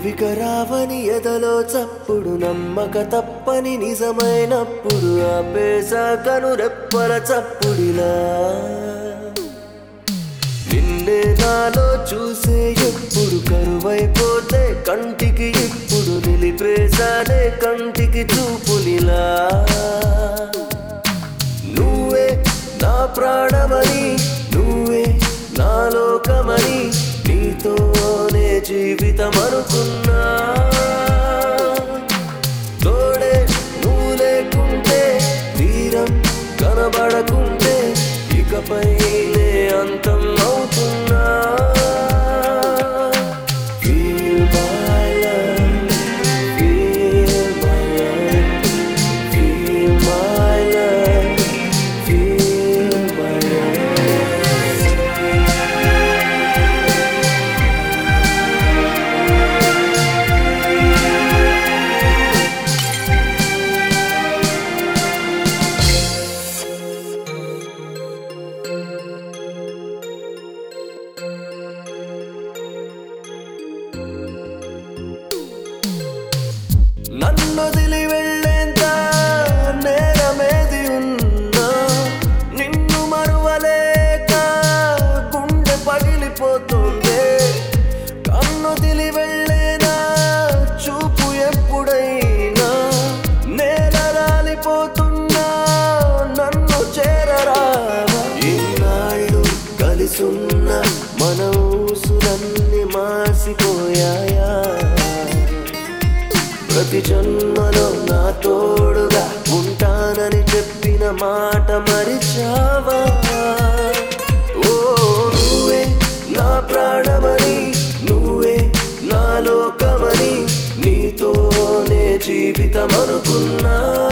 నువ్విక రావని ఎదలో చప్పుడు నమ్మక తప్పని నిజమైనప్పుడు ఆపేశాకను రెప్పల చప్పుడిలా నిన్నే నాలో చూసే ఎప్పుడు కరువైపోతే కంటికి ఇప్పుడు నిలిపేశానే కంటికి చూపునిలా నువ్వే నా ప్రాణమని నువ్వే నా లోకమని నీతోనే జీవితం అనుకున్నా తోడే నువ్వు లేకుంటే తీరం కనబడకుంటే ఇకపై నే అంతం అవుతున్నా Feel my love, feel my love, feel my love, feel my love. నన్నొదిలి వెళ్ళేంత నేరమేది ఉన్నా నిన్ను మరువలేక గుండె పగిలిపోతుంది కన్నొదిలి వెళ్ళేనా చూపు ఎప్పుడైనా నేల రాలిపోతున్నా నన్ను చేరరావా ఇన్నాళ్ళు కలిసున్న మన ఊసులన్నీ మాసిపోయాయా ప్రతి జన్మలో నా తోడుగా ఉంటానని చెప్పిన మాట మరిచావా ఓ నువ్వే నా ప్రాణమని నువ్వే నా లోకమని నీతోనే జీవితం అనుకున్నా